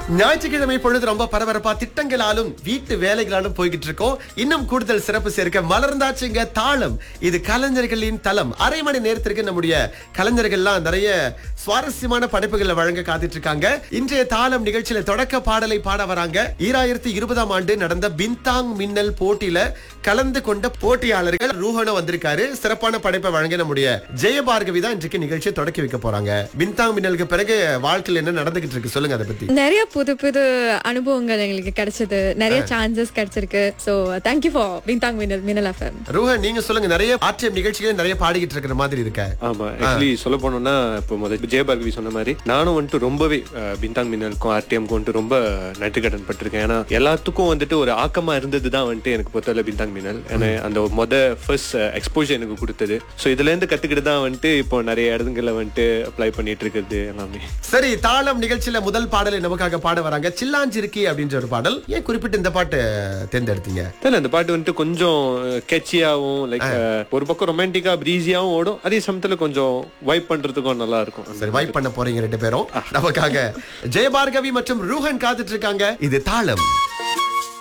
ஞாயிற்றுக்கிழமை பொழுது ரொம்ப பரபரப்பா திட்டங்களாலும் வீட்டு வேலைகளாலும் போய்கிட்டு இருக்கோம் இன்னும் கூடுதல் சிறப்பு சேர்க்க மலர்ந்தாச்சுங்க தாளம் இது கலைஞர்களின் தளம் அரை மணி நேரத்திற்கு நம்முடைய கலைஞர்கள்லாம் நிறைய சுவாரஸ்யமான படைப்புகளை வழங்க காத்துட்டு இருக்காங்க இன்றைய தாளம் நிகழ்ச்சியில தொடக்க பாடலை பாட வராங்க ஈராயிரத்தி இருபதாம் ஆண்டு நடந்த பின்தாங் மின்னல் போட்டியில கலந்து கொண்ட போட்டியாளர்கள் ரூஹனோ வந்திருக்காரு சிறப்பான படைப்பை வழங்க நம்முடைய ஜெயபார்கவி தான் இன்றைக்கு நிகழ்ச்சியை தொடக்கி வைக்க போறாங்க பின்தாங் மின்னலுக்கு பிறகு வாழ்க்கையில் என்ன நடந்துகிட்டு இருக்கு சொல்லுங்க அதை பத்தி நிறைய புது புது அனுபவங்கள் எங்களுக்கு கிடைச்சது நிறைய சான்சஸ் கிடைச்சிருக்கு ஸோ தேங்க்யூ ஃபார் பின்தாங் மின்னல் மின்னல் எஃப்எம் ரூஹன் நீங்க சொல்லுங்க நிறைய ஆட்சியம் நிகழ்ச்சிகள் நிறைய பாடிக்கிட்டு இருக்கிற மாதிரி இருக்க ஆமா ஆக்சுவலி சொல்ல போனோம்னா இப்போ முதல் ஜெயபார்கவி சொன்ன மாதிரி நானும் வந்துட்டு ரொம்பவே அஹ், பின்தாங் மின்னலுக்கும் ஆர்டிஎம்க்கும் வந்துட்டு ரொம்ப நன்றிக்கடன் பட்டிருக்கேன் ஏன்னா எல்லாத்துக்கும் வந்துட்டு ஒரு ஆக்கமா இருந்தது தான் வந்துட்டு எனக்கு பொறுத்தவரை பின்தாங் மின்னல் ஏன்னா அந்த மொத ஃபர்ஸ்ட் எக்ஸ்போஜர் எனக்கு கொடுத்தது ஸோ இதுல இருந்து கத்துக்கிட்டு தான் வந்துட்டு இப்போ நிறைய இடங்கள்ல வந்துட்டு அப்ளை பண்ணிட்டு இருக்கிறது எல்லாமே சரி தாளம் நிகழ்ச்சியில முதல் பாடலை நமக்காக பாட வராங்க சில்லாஞ்சிருக்கி அப்படின்ற ஒரு பாடல் ஏன் குறிப்பிட்டு இந்த பாட்டு தேர்ந்தெடுத்தீங்க தெரியல அந்த பாட்டு வந்துட்டு கொஞ்சம் கெச்சியாவும் லைக் ஒரு பக்கம் ரொமான்டிக்கா ப்ரீஸியாவும் ஓடும் அதே சமயத்துல கொஞ்சம் வைப் பண்றதுக்கும் நல்லா இருக்கும் சரி வைப் பண்ண போறீங்க ரெண்டு பேரும் நமக்காக ஜெயபார்கவி மற்றும் ரூஹன் காத்துட்டு இருக்காங்க இது தாளம்